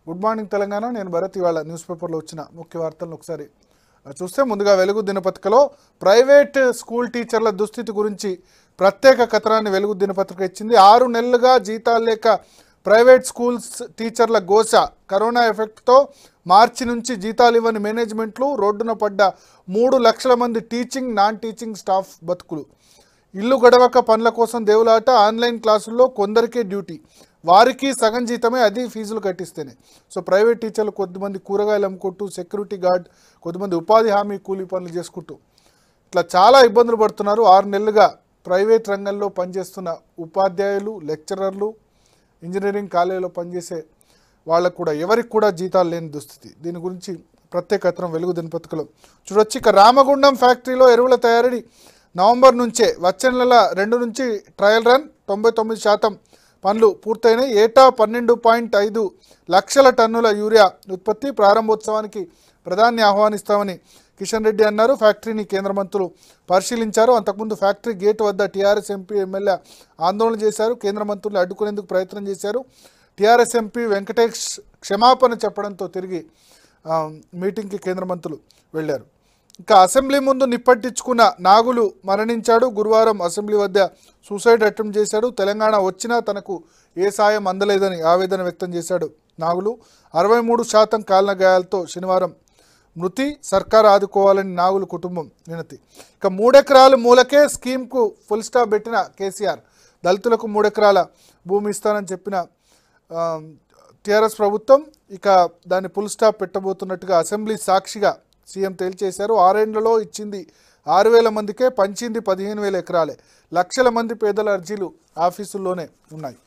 Good morning Telangana నేను భరత్ ఇవాళ news పేపర్లో వచ్చిన ముఖ్య వార్తలను ఒకసారి ఆ, చూస్తే ముందుగా వెలుగు దినపత్రికలో ప్రైవేట్ స్కూల్ టీచర్ల దుస్థితి గురించి ప్రత్యేక కథనాన్ని వెలుగు దినపత్రిక ఇచ్చింది ఆరు నెలలుగా జీతాలు లేక ప్రైవేట్ స్కూల్స్ టీచర్ల గోస కరోనా ఎఫెక్ట్తో మార్చి నుంచి జీతాలు ఇవ్వని మేనేజ్మెంట్లు రోడ్డున పడ్డ మూడు లక్షల మంది టీచింగ్ నాన్ టీచింగ్ స్టాఫ్ బతుకులు ఇల్లు గడవక పనుల కోసం దేవులాట ఆన్లైన్ క్లాసుల్లో కొందరికే డ్యూటీ వారికి సగం జీతమే అది ఫీజులు కట్టిస్తేనే సో ప్రైవేట్ టీచర్లు కొద్దిమంది కూరగాయలు అమ్ముకుంటూ సెక్యూరిటీ గార్డ్ కొద్దిమంది ఉపాధి హామీ కూలీ పనులు చేసుకుంటూ ఇట్లా చాలా ఇబ్బందులు పడుతున్నారు ఆరు నెలలుగా ప్రైవేట్ రంగంలో పనిచేస్తున్న ఉపాధ్యాయులు లెక్చరర్లు ఇంజనీరింగ్ కాలేజీలో పనిచేసే వాళ్ళకు కూడా ఎవరికి కూడా జీతాలు లేని దుస్థితి దీని గురించి ప్రత్యేక కథనం వెలుగు దినపత్రికలో చూడొచ్చు ఇక రామగుండం ఫ్యాక్టరీలో ఎరువుల తయారీ నవంబర్ నుంచే వచ్చే నెల రెండు నుంచి ట్రయల్ రన్ తొంభై తొమ్మిది శాతం పనులు పూర్తయినాయి ఏటా పన్నెండు పాయింట్ ఐదు లక్షల టన్నుల యూరియా ఉత్పత్తి ప్రారంభోత్సవానికి ప్రధాని ఆహ్వానిస్తామని కిషన్ రెడ్డి అన్నారు ఫ్యాక్టరీని కేంద్ర మంత్రులు పరిశీలించారు అంతకుముందు ఫ్యాక్టరీ గేట్ వద్ద టీఆర్ఎస్ ఎంపీ ఎమ్మెల్యే ఆందోళన చేశారు కేంద్ర మంత్రులు అడ్డుకునేందుకు ప్రయత్నం చేశారు టీఆర్ఎస్ ఎంపీ వెంకటేష్ క్షమాపణ చెప్పడంతో తిరిగి ఆ, మీటింగ్కి కేంద్ర మంత్రులు వెళ్ళారు ఇంకా అసెంబ్లీ ముందు నిప్పట్టించుకున్న నాగులు మరణించాడు గురువారం అసెంబ్లీ వద్ద సూసైడ్ అటెంప్ట్ చేశాడు తెలంగాణ వచ్చినా తనకు ఏ సాయం అందలేదని ఆవేదన వ్యక్తం చేశాడు నాగులు అరవై మూడు శాతం కాలిన గాయాలతో శనివారం మృతి సర్కార్ ఆదుకోవాలని నాగులు కుటుంబం వినతి ఇక మూడెకరాలు మూలకే స్కీమ్కు ఫుల్ స్టాప్ పెట్టిన కేసీఆర్ దళితులకు మూడెకరాల భూమి ఇస్తానని చెప్పిన ఆ, టీఆర్ఎస్ ప్రభుత్వం ఇక దాన్ని ఫుల్ స్టాప్ పెట్టబోతున్నట్టుగా అసెంబ్లీ సాక్షిగా సీఎం తేల్చేశారు ఆరేండ్లలో ఇచ్చింది ఆరు వేల మందికే పంచింది పదిహేను వేల ఎకరాలే లక్షల మంది పేదల అర్జీలు ఆఫీసుల్లోనే ఉన్నాయి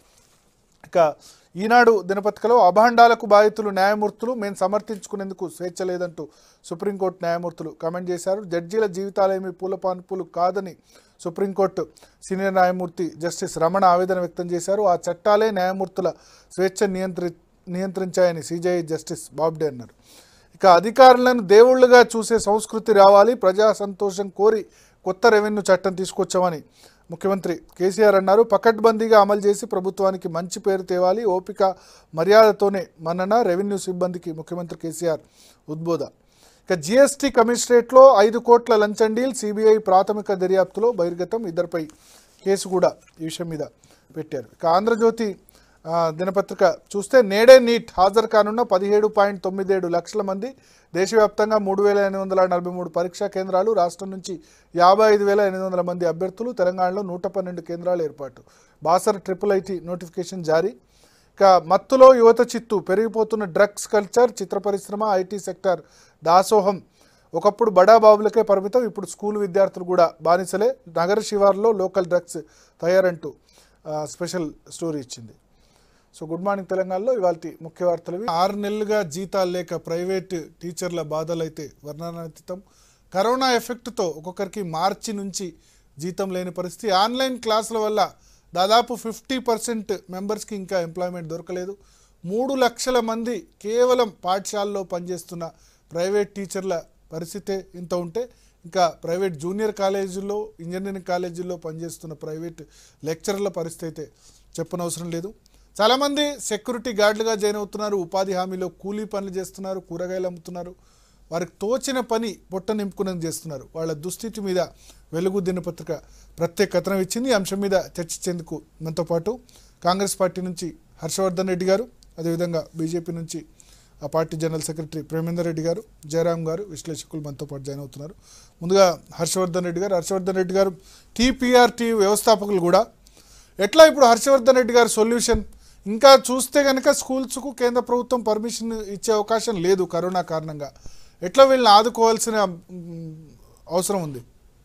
ఇక ఈనాడు దినపత్రికలో అభాండాలకు బాధితులు న్యాయమూర్తులు మేము సమర్థించుకునేందుకు స్వేచ్ఛ లేదంటూ సుప్రీంకోర్టు న్యాయమూర్తులు కామెంట్ చేశారు జడ్జీల జీవితాలేమీ పూల పాన్పులు కాదని సుప్రీంకోర్టు సీనియర్ న్యాయమూర్తి జస్టిస్ రమణ ఆవేదన వ్యక్తం చేశారు ఆ చట్టాలే న్యాయమూర్తుల స్వేచ్ఛ నియంత్రి నియంత్రించాయని సిజేఐ జస్టిస్ బాబ్డే అన్నారు ఇక అధికారులను దేవుళ్ళుగా చూసే సంస్కృతి రావాలి ప్రజా సంతోషం కోరి కొత్త రెవెన్యూ చట్టం తీసుకొచ్చామని ముఖ్యమంత్రి కేసీఆర్ అన్నారు పకడ్బందీగా అమలు చేసి ప్రభుత్వానికి మంచి పేరు తేవాలి ఓపిక మర్యాదతోనే మన్నన రెవెన్యూ సిబ్బందికి ముఖ్యమంత్రి కేసీఆర్ ఉద్బోధ ఇక జీఎస్టీ కమిషనరేట్లో ఐదు కోట్ల లంచం డీల్ సిబిఐ ప్రాథమిక దర్యాప్తులో బహిర్గతం ఇద్దరిపై కేసు కూడా ఈ విషయం మీద పెట్టారు ఇక ఆంధ్రజ్యోతి ఆ, దినపత్రిక చూస్తే నేడే నీట్ హాజరు కానున్న పదిహేడు పాయింట్ తొమ్మిది ఏడు లక్షల మంది దేశవ్యాప్తంగా మూడు వేల ఎనిమిది వందల నలభై మూడు పరీక్షా కేంద్రాలు రాష్ట్రం నుంచి యాభై ఐదు వేల ఎనిమిది వందల మంది అభ్యర్థులు తెలంగాణలో నూట పన్నెండు కేంద్రాల ఏర్పాటు బాసర్ ట్రిపుల్ ఐటీ నోటిఫికేషన్ జారీ ఇక మత్తులో యువత చిత్తు పెరిగిపోతున్న డ్రగ్స్ కల్చర్ చిత్ర పరిశ్రమ ఐటీ సెక్టర్ దాసోహం ఒకప్పుడు బడా బాబులకే పరిమితం ఇప్పుడు స్కూల్ విద్యార్థులు కూడా బానిసలే నగర శివార్లో లోకల్ డ్రగ్స్ తయారంటూ ఆ, స్పెషల్ స్టోరీ ఇచ్చింది సో గుడ్ మార్నింగ్ తెలంగాణలో ఇవాళ ముఖ్య వార్తలు ఇవి. ఆరు నెలలుగా జీతాలు లేక ప్రైవేట్ టీచర్ల బాధలు అయితే వర్ణనాతీతం కరోనా ఎఫెక్ట్తో ఒక్కొక్కరికి మార్చి నుంచి జీతం లేని పరిస్థితి ఆన్లైన్ క్లాసుల వల్ల దాదాపు ఫిఫ్టీ పర్సెంట్ మెంబర్స్కి ఇంకా ఎంప్లాయ్మెంట్ దొరకలేదు మూడు లక్షల మంది కేవలం పాఠశాలలో పనిచేస్తున్న ప్రైవేట్ టీచర్ల పరిస్థితే ఇంత ఉంటే ఇంకా ప్రైవేట్ జూనియర్ కాలేజీల్లో ఇంజనీరింగ్ కాలేజీల్లో పనిచేస్తున్న ప్రైవేట్ లెక్చరర్ల పరిస్థితి అయితే చెప్పనవసరం లేదు చాలామంది సెక్యూరిటీ గార్డులుగా జాయిన్ అవుతున్నారు ఉపాధి హామీలో కూలీ పనులు చేస్తున్నారు కూరగాయలు అమ్ముతున్నారు వారికి తోచిన పని పొట్ట నింపుకునేది చేస్తున్నారు వాళ్ళ దుస్థితి మీద వెలుగు దినపత్రిక ప్రత్యేక కథనం ఇచ్చింది ఈ అంశం మీద చర్చించేందుకు మనతో పాటు కాంగ్రెస్ పార్టీ నుంచి హర్షవర్ధన్ రెడ్డి గారు అదేవిధంగా బీజేపీ నుంచి ఆ party general secretary Premender Reddy గారు జయరాం గారు విశ్లేషకులు మనతో పాటు జాయిన్ అవుతున్నారు ముందుగా హర్షవర్ధన్ రెడ్డి గారు హర్షవర్ధన్ రెడ్డి గారు టీపీఆర్టీ వ్యవస్థాపకులు కూడా ఎట్లా ఇప్పుడు హర్షవర్ధన్ రెడ్డి గారి సొల్యూషన్ ఇంకా చూస్తే కనుక స్కూల్స్కు కేంద్ర ప్రభుత్వం పర్మిషన్ ఇచ్చే అవకాశం లేదు కరోనా కారణంగా ఎట్లా వీళ్ళని ఆదుకోవాల్సిన మ్, అవసరం ఉంది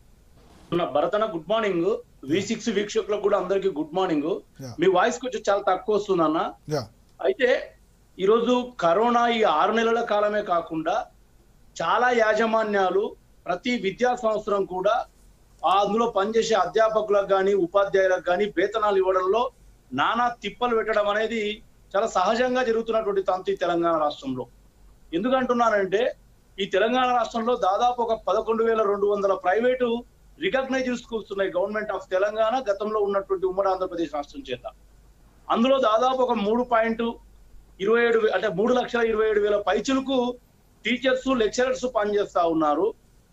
ఉన్న భరతన గుడ్ మార్నింగ్ వి సిక్స్ వీక్షకులకు కూడా అందరికి గుడ్ మార్నింగ్ Yeah. మీ వాయిస్ కొంచెం చాలా తక్కువ వస్తుంది అన్న యా అయితే ఈరోజు కరోనా ఈ ఆరు నెలల కాలమే కాకుండా చాలా యాజమాన్యాలు ప్రతి విద్యా సంవత్సరం కూడా ఆ అందులో పనిచేసే అధ్యాపకులకు కానీ ఉపాధ్యాయులకు కానీ వేతనాలు ఇవ్వడంలో నానా తిప్పలు పెట్టడం అనేది చాలా సహజంగా జరుగుతున్నటువంటి తంతు ఈ తెలంగాణ రాష్ట్రంలో ఎందుకంటున్నానంటే ఈ తెలంగాణ రాష్ట్రంలో దాదాపు ఒక పదకొండు వేల రెండు వందల ప్రైవేటు రికగ్నైజ్ స్కూల్స్ ఉన్నాయి గవర్నమెంట్ ఆఫ్ తెలంగాణ గతంలో ఉన్నటువంటి ఉమ్మడి ఆంధ్రప్రదేశ్ రాష్ట్రం చేత అందులో దాదాపు ఒక మూడు పాయింట్ ఇరవై ఏడు వే- అంటే మూడు లక్షల ఇరవై ఏడు వేల పైచులకు టీచర్స్ లెక్చరర్స్ పనిచేస్తా ఉన్నారు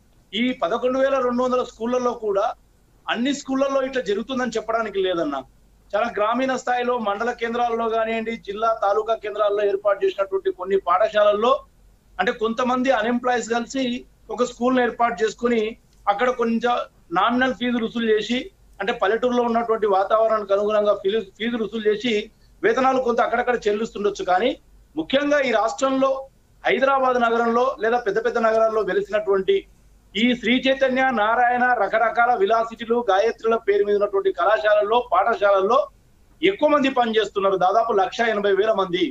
ఈ పదకొండు వేల రెండు వందల స్కూళ్ళల్లో కూడా అన్ని స్కూళ్ళల్లో ఇట్లా జరుగుతుందని చెప్పడానికి లేదన్న చాలా గ్రామీణ స్థాయిలో మండల కేంద్రాల్లో కానివ్వండి జిల్లా తాలూకా కేంద్రాల్లో ఏర్పాటు చేసినటువంటి కొన్ని పాఠశాలల్లో అంటే కొంతమంది అన్ఎంప్లాయీస్ కలిసి ఒక స్కూల్ ఏర్పాటు చేసుకుని అక్కడ కొంచెం నామినల్ ఫీజు రుసులు చేసి అంటే పల్లెటూరులో ఉన్నటువంటి వాతావరణానికి అనుగుణంగా ఫీజు ఫీజు రుసులు చేసి వేతనాలు కొంత అక్కడక్కడ చెల్లిస్తుండొచ్చు కానీ ముఖ్యంగా ఈ రాష్ట్రంలో హైదరాబాద్ నగరంలో లేదా పెద్ద పెద్ద నగరాల్లో వెలిసినటువంటి ఈ శ్రీ చైతన్య నారాయణ రకరకాల విలాసిటీలు గాయత్రుల పేరు మీద ఉన్నటువంటి కళాశాలల్లో పాఠశాలల్లో ఎక్కువ మంది పనిచేస్తున్నారు దాదాపు లక్ష ఎనభై వేల మంది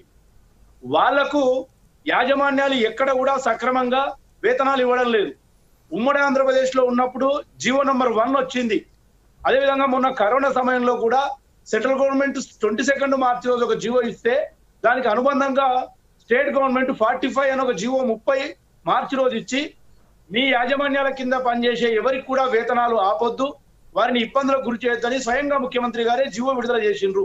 వాళ్లకు యాజమాన్యాలు ఎక్కడ కూడా సక్రమంగా వేతనాలు ఇవ్వడం లేదు ఉమ్మడి ఆంధ్రప్రదేశ్ లో ఉన్నప్పుడు జీవో నంబర్ వన్ వచ్చింది అదేవిధంగా మొన్న కరోనా సమయంలో కూడా సెంట్రల్ గవర్నమెంట్ ట్వంటీ సెకండ్ మార్చి రోజు ఒక జీవో ఇస్తే దానికి అనుబంధంగా స్టేట్ గవర్నమెంట్ ఫార్టీ ఫైవ్ అని ఒక జీవో ముప్పై మార్చి రోజు ఇచ్చి మీ యాజమాన్యాల కింద పనిచేసే ఎవరికి కూడా వేతనాలు ఆపొద్దు వారిని ఇబ్బందులకు గురి చేయొద్దని స్వయంగా ముఖ్యమంత్రి గారే జీవో విడుదల చేసిండ్రు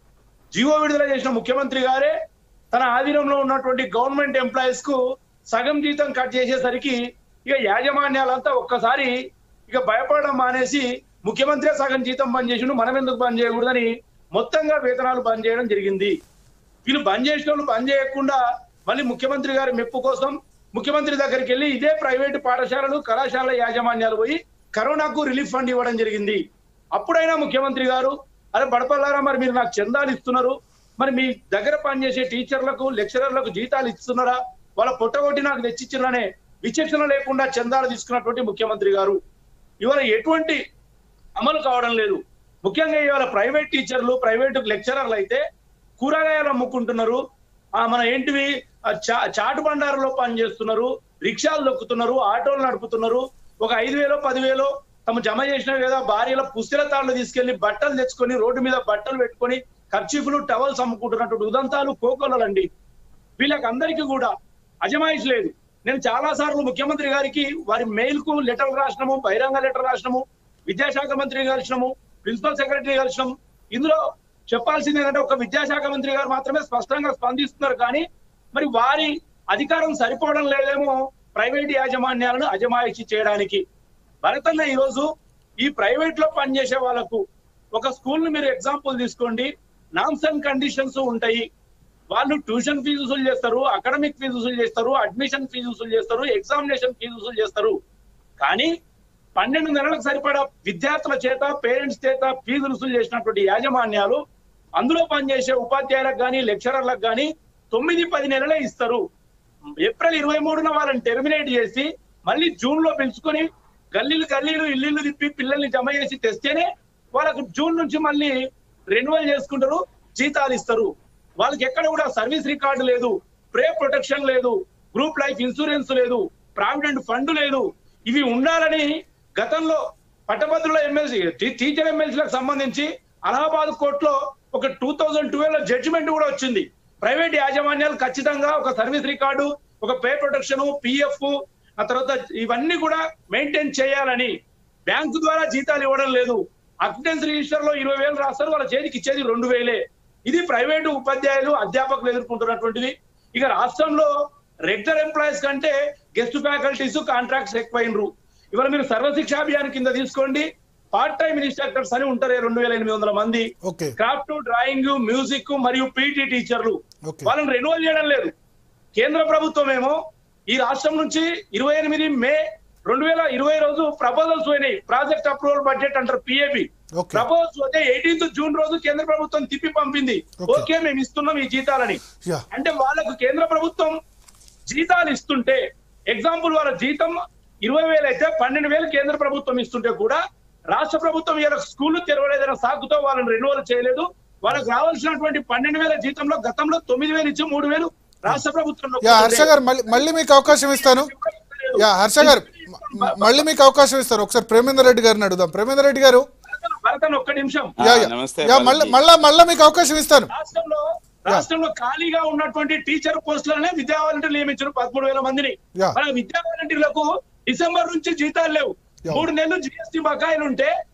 జీవో విడుదల చేసిన ముఖ్యమంత్రి గారే తన ఆధీనంలో ఉన్నటువంటి గవర్నమెంట్ ఎంప్లాయీస్ కు సగం జీతం కట్ చేసేసరికి ఇక యాజమాన్యాలంతా ఒక్కసారి ఇక భయపడడం మానేసి ముఖ్యమంత్రి సగం జీతం బంద్ చేసిండు మనం ఎందుకు బంద్ చేయకూడదని మొత్తంగా వేతనాలు బంద్ చేయడం జరిగింది వీళ్ళు బంద్ చేసిన వాళ్ళు బంద్ చేయకుండా మళ్ళీ ముఖ్యమంత్రి గారి మెప్పు కోసం ముఖ్యమంత్రి దగ్గరికి వెళ్ళి ఇదే ప్రైవేటు పాఠశాలలు కళాశాల యాజమాన్యాలు పోయి కరోనాకు రిలీఫ్ ఫండ్ ఇవ్వడం జరిగింది అప్పుడైనా ముఖ్యమంత్రి గారు అరే బడపల్లారా మరి మీరు నాకు చందాలు ఇస్తున్నారు మరి మీ దగ్గర పనిచేసే టీచర్లకు లెక్చరర్లకు జీతాలు ఇస్తున్నారా వాళ్ళ పొట్టగొట్టి నాకు తెచ్చిచ్చిరనే విచక్షణ లేకుండా చందాలు తీసుకున్నటువంటి ముఖ్యమంత్రి గారు ఇవాళ ఎటువంటి అమలు కావడం లేదు ముఖ్యంగా ఇవాళ ప్రైవేట్ టీచర్లు ప్రైవేట్ లెక్చరర్లు అయితే కూరగాయలు అమ్ముకుంటున్నారు ఆ మన ఏంటివి ఆ చా- చాటు బండారులో పనిచేస్తున్నారు రిక్షాలు దొక్కుతున్నారు ఆటోలు నడుపుతున్నారు ఒక ఐదు వేలో పదివేలో తమ జమ చేసిన లేదా భార్యల పుస్తల తాళ్ళు తీసుకెళ్లి బట్టలు తెచ్చుకొని రోడ్డు మీద బట్టలు పెట్టుకొని ఖర్చీఫ్లు టవల్స్ అమ్ముకుంటున్నటువంటి ఉదంతాలు కోకొల్లలండి వీళ్ళకి అందరికీ కూడా అజమాయిష్ లేదు నేను చాలా సార్లు ముఖ్యమంత్రి గారికి వారి మెయిల్ కు లెటర్ రాసినాము బహిరంగ లెటర్ రాసినాము విద్యాశాఖ మంత్రి కలిసినాము ప్రిన్సిపల్ సెక్రటరీ కలిసినాము ఇందులో చెప్పాల్సింది ఏంటంటే ఒక విద్యాశాఖ మంత్రి గారు మాత్రమే స్పష్టంగా స్పందిస్తున్నారు కానీ మరి వారి అధికారం సరిపోవడం లేదేమో ప్రైవేట్ యాజమాన్యాలను అజమాయిషి చేయడానికి భరతన్న ఈరోజు ఈ ప్రైవేట్ లో పనిచేసే వాళ్ళకు ఒక స్కూల్ ను మీరు ఎగ్జాంపుల్ తీసుకోండి నామ్స్ అండ్ కండిషన్స్ ఉంటాయి వాళ్ళు ట్యూషన్ ఫీజు వసూలు చేస్తారు అకాడమిక్ ఫీజు వసూలు చేస్తారు అడ్మిషన్ ఫీజు వసూలు చేస్తారు ఎగ్జామినేషన్ ఫీజు వసూలు చేస్తారు కానీ పన్నెండు నెలలకు సరిపడా విద్యార్థుల చేత పేరెంట్స్ చేత ఫీజు వసూలు చేసినటువంటి యాజమాన్యాలు అందులో పనిచేసే ఉపాధ్యాయులకు కానీ లెక్చరర్లకు కానీ తొమ్మిది పది నెలలే ఇస్తారు ఏప్రిల్ ఇరవై మూడున వాళ్ళని టెర్మినేట్ చేసి మళ్ళీ జూన్ లో పిలుచుకొని గల్లీలు గల్లీలు ఇల్లు తిప్పి పిల్లల్ని జమ చేసి తెస్తేనే వాళ్ళకు జూన్ నుంచి మళ్ళీ రెన్యువల్ చేసుకుంటారు జీతాలు ఇస్తారు వాళ్ళకి ఎక్కడ కూడా సర్వీస్ రికార్డు లేదు ప్రే ప్రొటెక్షన్ లేదు గ్రూప్ లైఫ్ ఇన్సూరెన్స్ లేదు ప్రావిడెంట్ ఫండ్ లేదు ఇవి ఉండాలని గతంలో పట్టభద్రుల ఎమ్మెల్సీ టీచర్ ఎమ్మెల్సీలకు సంబంధించి అలహాబాద్ కోర్టులో ఒక టూ థౌజండ్ ట్వెల్వ్ లో జడ్జిమెంట్ కూడా వచ్చింది ప్రైవేట్ యాజమాన్యాలు ఖచ్చితంగా ఒక సర్వీస్ రికార్డు ఒక పే ప్రొటెక్షన్ పిఎఫ్ ఆ తర్వాత ఇవన్నీ కూడా మెయింటైన్ చేయాలని బ్యాంకు ద్వారా జీతాలు ఇవ్వడం లేదు అక్టెన్స్ రిజిస్టర్ లో ఇరవై వేలు రాస్తారు వాళ్ళ చేతికి ఇచ్చేది రెండు వేలే ఇది ప్రైవేటు ఉపాధ్యాయులు అధ్యాపకులు ఎదుర్కొంటున్నటువంటిది ఇక రాష్ట్రంలో రెగ్యులర్ ఎంప్లాయీస్ కంటే గెస్ట్ ఫ్యాకల్టీస్ కాంట్రాక్ట్స్ ఎక్కువైనరు ఇవాళ మీరు సర్వశిక్ష అభియాన్ కింద తీసుకోండి పార్ట్ టైం ఇన్స్ట్రక్టర్స్ అని ఉంటారు రెండు వేల ఎనిమిది వందల మంది ఓకే క్రాఫ్ట్ డ్రాయింగ్ మ్యూజిక్ మరియు పీటీ టీచర్లు ఓకే వాళ్ళని రెన్యువల్ చేయడం లేదు కేంద్ర ప్రభుత్వం ఏమో ఈ రాష్ట్రం నుంచి ఇరవై ఎనిమిది మే రెండు వేల ఇరవై రోజు ప్రపోజల్స్ పోయినాయి ప్రాజెక్ట్ అప్రూవల్ బడ్జెట్ అంటారు పిఏపి ఓకే ప్రపోజల్స్ పోతే ఎయిటీన్త్ జూన్ రోజు కేంద్ర ప్రభుత్వం తిప్పి పంపింది Okay. ఓకే మేము ఇస్తున్నాం ఈ జీతాలని యా అంటే వాళ్ళకు కేంద్ర ప్రభుత్వం జీతాలు ఇస్తుంటే ఎగ్జాంపుల్ వాళ్ళ జీతం ఇరవై వేలు అయితే పన్నెండు వేలు కేంద్ర ప్రభుత్వం ఇస్తుంటే కూడా రాష్ట్ర ప్రభుత్వం ఇలా స్కూల్ తెరవలేదన్న సాకుతో వాళ్ళని రెన్యువల్ చేయలేదు వాళ్ళకి రావాల్సినటువంటి పన్నెండు వేల జీతంలో గతంలో తొమ్మిది వేలు ఇచ్చి మూడు వేలు రాష్ట్ర ప్రభుత్వం యా హర్ష గారు మళ్ళీ మళ్ళీ మీకు అవకాశం ఇస్తాను యా హర్ష గారు మ- మ- మళ్ళీ మీకు అవకాశం ఇస్తాను ఒకసారి ప్రేమేందర్ రెడ్డి గారిని అడుగుదాం ప్రేమేందర్ రెడ్డి గారు భరతన్ ఒక్క నిమిషం యా ఆ, యా నమస్తే యా మళ్ళీ బాలాజీ. మళ్ళా మళ్ళా మీకు అవకాశం ఇస్తాను రాష్ట్రంలో రాష్ట్రంలో ఖాళీగా ఉన్నటువంటి టీచర్ పోస్టులనే విద్యా వాలంటీర్లు నియమించారు పదమూడు వేల మందిని యా. మన విద్యా వాలంటీర్లకు డిసెంబర్ నుంచి జీతాలు లేవు యా. మూడు నెలలు జిఎస్టీ బకాయిలు ఉంటే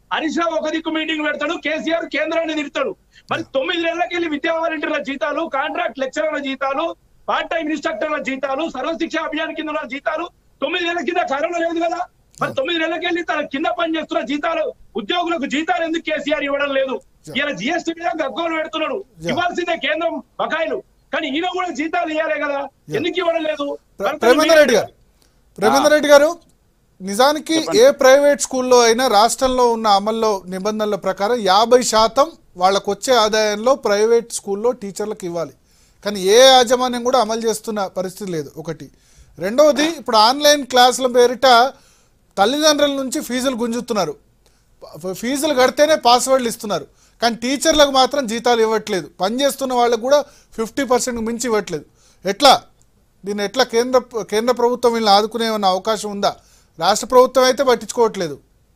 హరీష్ రావు ఒక దిక్కు మీటింగ్ పెడతాడు కేసీఆర్ కేంద్రాన్ని తిడతాడు మరి తొమ్మిది నెలలకి వెళ్ళి విద్యా వాలంటీర్ల జీతాలు కాంట్రాక్ట్ లెక్చరర్ల జీతాలు పార్ట్ టైం ఇన్స్ట్రక్టర్ల జీతాలు సర్వశిక్ష అభియాన్ కింద ఉన్న జీతాలు తొమ్మిది నెలల కింద కరోనా లేదు కదా మరి తొమ్మిది నెలలకి వెళ్ళి తన కింద పని చేస్తున్న జీతాలు ఉద్యోగులకు జీతాలు ఎందుకు కేసీఆర్ ఇవ్వడం లేదు ఈయన జిఎస్టీ మీద గగ్గోలు పెడుతున్నాడు Yeah. ఇవ్వాల్సిందే కేంద్రం బకాయిలు కానీ ఈయన కూడా జీతాలు ఇవ్వాలే కదా ఎందుకు ఇవ్వడం లేదు ప్ర- ప్రేమేందర్ రెడ్డి గారు ప్రేమేందర్ రెడ్డి గారు నిజానికి ఏ ప్రైవేట్ స్కూల్లో అయినా రాష్ట్రంలో ఉన్న అమల్లో నిబంధనల ప్రకారం యాభై శాతం వాళ్ళకు వచ్చే ఆదాయంలో ప్రైవేట్ స్కూల్లో టీచర్లకు ఇవ్వాలి కానీ ఏ యాజమాన్యం కూడా అమలు చేస్తున్న పరిస్థితి లేదు ఒకటి రెండవది ఇప్పుడు ఆన్లైన్ క్లాసుల పేరిట తల్లిదండ్రుల నుంచి ఫీజులు గుంజుతున్నారు ఫ- ఫీజులు కడితేనే పాస్వర్డ్లు ఇస్తున్నారు కానీ టీచర్లకు మాత్రం జీతాలు ఇవ్వట్లేదు పనిచేస్తున్న వాళ్ళకు కూడా ఫిఫ్టీ పర్సెంట్ మించి ఇవ్వట్లేదు ఎట్లా దీన్ని ఎట్లా కేంద్ర కేంద్ర ప్రభుత్వం వీళ్ళని ఆదుకునే ఉన్న అవకాశం ఉందా రాష్ట్ర ప్రభుత్వం అయితే పట్టించుకోవట్లేదు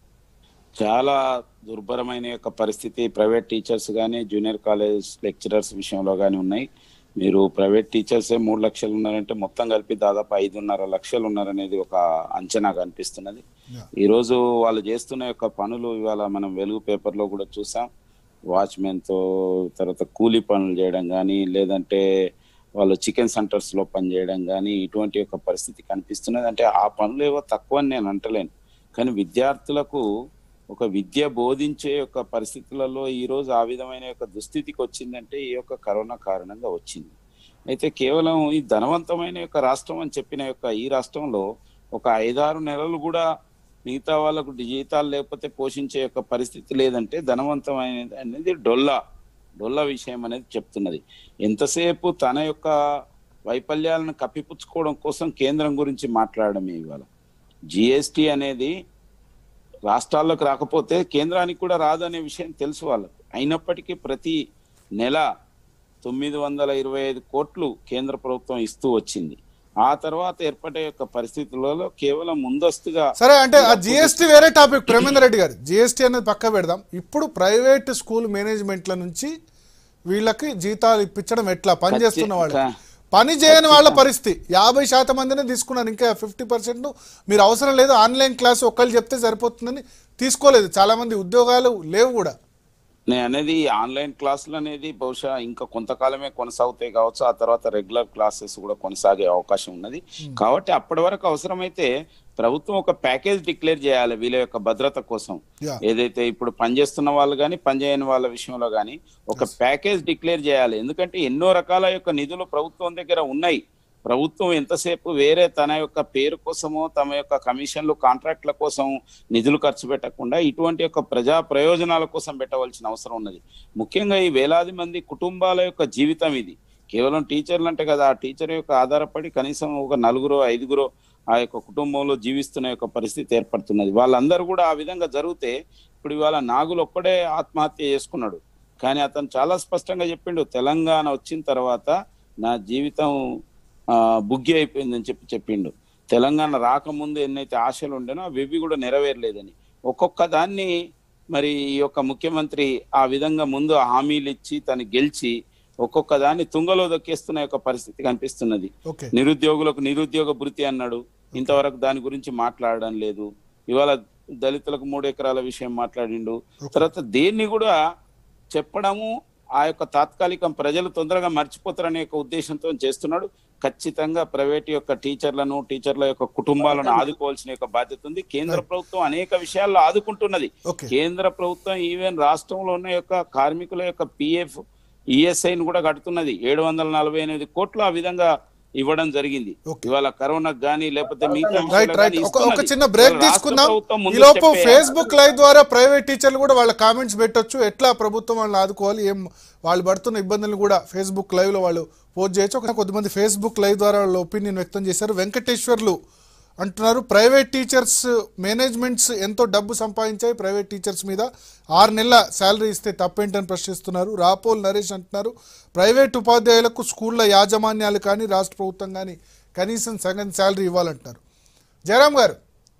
చాలా దుర్భరమైన యొక్క పరిస్థితి ప్రైవేట్ టీచర్స్ కానీ జూనియర్ కాలేజ్ లెక్చరర్స్ విషయంలో కానీ ఉన్నాయి మీరు ప్రైవేట్ టీచర్సే మూడు లక్షలు ఉన్నారంటే మొత్తం కలిపి దాదాపు ఐదున్నర లక్షలు ఉన్నారనేది ఒక అంచనా కనిపిస్తున్నది Yeah. ఈ రోజు వాళ్ళు చేస్తున్న యొక్క పనులు ఇవాళ మనం వెలుగు పేపర్లో కూడా చూసాం వాచ్మెన్ తో తర్వాత కూలీ పనులు చేయడం కానీ లేదంటే వాళ్ళు చికెన్ సెంటర్స్ లో పనిచేయడం కానీ ఇటువంటి యొక్క పరిస్థితి కనిపిస్తున్నది అంటే ఆ పనులు ఏవో తక్కువ అని నేను అంటలేను కానీ విద్యార్థులకు ఒక విద్య బోధించే యొక్క పరిస్థితులలో ఈ రోజు ఆ విధమైన యొక్క దుస్థితికి వచ్చిందంటే ఈ యొక్క కరోనా కారణంగా వచ్చింది అయితే కేవలం ఈ ధనవంతమైన యొక్క రాష్ట్రం అని చెప్పిన యొక్క ఈ రాష్ట్రంలో ఒక ఐదారు నెలలు కూడా మిగతా వాళ్ళకు జీతాలు లేకపోతే పోషించే యొక్క పరిస్థితి లేదంటే ధనవంతమైనది అనేది డొల్లా డొల్లా విషయం అనేది చెప్తున్నది ఎంతసేపు తన యొక్క వైఫల్యాలను కప్పిపుచ్చుకోవడం కోసం కేంద్రం గురించి మాట్లాడమే ఇవాళ జిఎస్టి అనేది రాష్ట్రాల్లోకి రాకపోతే కేంద్రానికి కూడా రాదు అనే విషయం తెలుసు వాళ్ళకు అయినప్పటికీ ప్రతి నెల తొమ్మిది వందల ఇరవై ఐదు కోట్లు కేంద్ర ప్రభుత్వం ఇస్తూ వచ్చింది ఆ తర్వాత ఏర్పడే యొక్క పరిస్థితులలో కేవలం ముందస్తుగా సరే అంటే ఆ జిఎస్టీ వేరే టాపిక్ ప్రేమేందర్ రెడ్డి గారు జిఎస్టీ అనేది పక్క పెడదాం ఇప్పుడు ప్రైవేట్ స్కూల్ మేనేజ్మెంట్ల నుంచి వీళ్ళకి జీతాలు ఇప్పించడం ఎట్లా పని చేస్తున్న వాళ్ళకి ఖచ్చితంగా. పని చేయని వాళ్ళ పరిస్థితి యాభై శాతం మందినే తీసుకున్నారు ఇంకా ఫిఫ్టీ పర్సెంట్ మీరు అవసరం లేదు ఆన్లైన్ క్లాస్ ఒక్కళ్ళు చెప్తే సరిపోతుందని తీసుకోలేదు చాలా మంది ఉద్యోగాలు లేవు కూడా నేను అనేది ఆన్లైన్ క్లాసులు అనేది బహుశా ఇంకా కొంతకాలమే కొనసాగుతాయి కావచ్చు ఆ తర్వాత రెగ్యులర్ క్లాసెస్ కూడా కొనసాగే అవకాశం ఉన్నది కాబట్టి అప్పటి వరకు అవసరమైతే ప్రభుత్వం ఒక ప్యాకేజ్ డిక్లేర్ చేయాలి వీళ్ళ యొక్క భద్రత కోసం Yeah. ఏదైతే ఇప్పుడు పనిచేస్తున్న వాళ్ళు కానీ పనిచేయని వాళ్ళ విషయంలో కానీ ఒక ప్యాకేజ్ డిక్లేర్ చేయాలి ఎందుకంటే ఎన్నో రకాల యొక్క నిధులు ప్రభుత్వం దగ్గర ఉన్నాయి ప్రభుత్వం ఎంతసేపు వేరే తన యొక్క పేరు కోసమో తమ యొక్క కమిషన్లు కాంట్రాక్ట్ల కోసం నిధులు ఖర్చు పెట్టకుండా ఇటువంటి యొక్క ప్రజా ప్రయోజనాల కోసం పెట్టవలసిన అవసరం ఉన్నది ముఖ్యంగా ఈ వేలాది మంది కుటుంబాల యొక్క జీవితం ఇది కేవలం టీచర్లు అంటే కదా ఆ టీచర్ యొక్క ఆధారపడి కనీసం ఒక నలుగురు ఐదుగురు ఆ యొక్క కుటుంబంలో జీవిస్తున్న యొక్క పరిస్థితి ఏర్పడుతున్నది వాళ్ళందరూ కూడా ఆ విధంగా జరిగితే ఇప్పుడు ఇవాళ నాగులు ఒక్కడే ఆత్మహత్య చేసుకున్నాడు కానీ అతను చాలా స్పష్టంగా చెప్పిండు తెలంగాణ వచ్చిన తర్వాత నా జీవితం ఆ, బుగ్గి అయిపోయిందని చెప్పి చెప్పిండు తెలంగాణ రాకముందు ఎన్నైతే ఆశలు ఉండేనో అవి కూడా నెరవేరలేదని ఒక్కొక్క దాన్ని మరి ఈ యొక్క ముఖ్యమంత్రి ఆ విధంగా ముందు హామీలు ఇచ్చి తను గెలిచి ఒక్కొక్క దాన్ని తుంగలో దొక్కేస్తున్న యొక్క పరిస్థితి కనిపిస్తున్నది ఓకే నిరుద్యోగులకు నిరుద్యోగ భృతి అన్నాడు ఇంతవరకు దాని గురించి మాట్లాడడం లేదు ఇవాళ దళితులకు మూడు ఎకరాల విషయం మాట్లాడిండు తర్వాత దేన్ని కూడా చెప్పడము ఆ యొక్క తాత్కాలికం ప్రజలు తొందరగా మర్చిపోతారనే యొక్క ఉద్దేశంతో చేస్తున్నాడు ఖచ్చితంగా ప్రైవేట్ యొక్క టీచర్లను టీచర్ల యొక్క కుటుంబాలను ఆదుకోవాల్సిన యొక్క బాధ్యత ఉంది కేంద్ర ప్రభుత్వం అనేక విషయాల్లో ఆదుకుంటున్నది ఓకే కేంద్ర ప్రభుత్వం ఈవెన్ రాష్ట్రంలో ఉన్న యొక్క కార్మికుల యొక్క పిఎఫ్ ఈఎస్ఐని కూడా కడుతున్నది ఏడు వందల నలభై ఎనిమిది కోట్లు ఆ విధంగా ఇవ్వడం జరిగింది Okay. ఇవాళ కరోనా గానీ లేకపోతే మిగతా రైట్ విషయాల్లో రైట్ గానీ ఒక ఒక ఇస్తున్నది. చిన్న బ్రేక్ ఇవాళ రాష్ట్ర తీసుకుందాం ప్రభుత్వం ముందు ఈ లోపు చెప్పే- ఫేస్బుక్ లైవ్ ద్వారా ప్రైవేట్ టీచర్లు కూడా వాళ్ళ కామెంట్స్ పెట్టొచ్చు ఎట్లా ప్రభుత్వం వాళ్ళని ఆదుకోవాలి ఏం వాళ్ళు పడుతున్న ఇబ్బందులు కూడా ఫేస్బుక్ లైవ్ లో వాళ్ళు పోస్ట్ చేయొచ్చు ఒక కొద్దిమంది ఫేస్బుక్ లైవ్ ద్వారా వాళ్ళ ఒపీనియన్ వ్యక్తం చేశారు వెంకటేశ్వర్లు అంటున్నారు ప్రైవేట్ టీచర్స్ మేనేజ్మెంట్స్ ఎంతో డబ్బు సంపాదించాయి ప్రైవేట్ టీచర్స్ మీద ఆరు నెలల శాలరీ ఇస్తే తప్పేంటని ప్రశ్నిస్తున్నారు రాపోల్ నరేష్ అంటున్నారు ప్రైవేట్ ఉపాధ్యాయులకు స్కూళ్ళ యాజమాన్యాలు కానీ రాష్ట్ర ప్రభుత్వం కానీ కనీసం సగం శాలరీ ఇవ్వాలంటున్నారు జయరామ్ గారు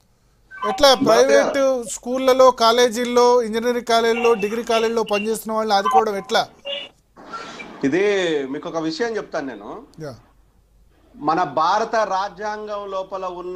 ఎట్లా ప్రైవేట్ స్కూళ్ళలో కాలేజీల్లో ఇంజనీరింగ్ కాలేజీల్లో డిగ్రీ కాలేజీలో పనిచేస్తున్న వాళ్ళని ఆదుకోవడం ఎట్లా ఇది మీకు ఒక విషయం చెప్తాను నేను యా మన భారత రాజ్యాంగం లోపల ఉన్న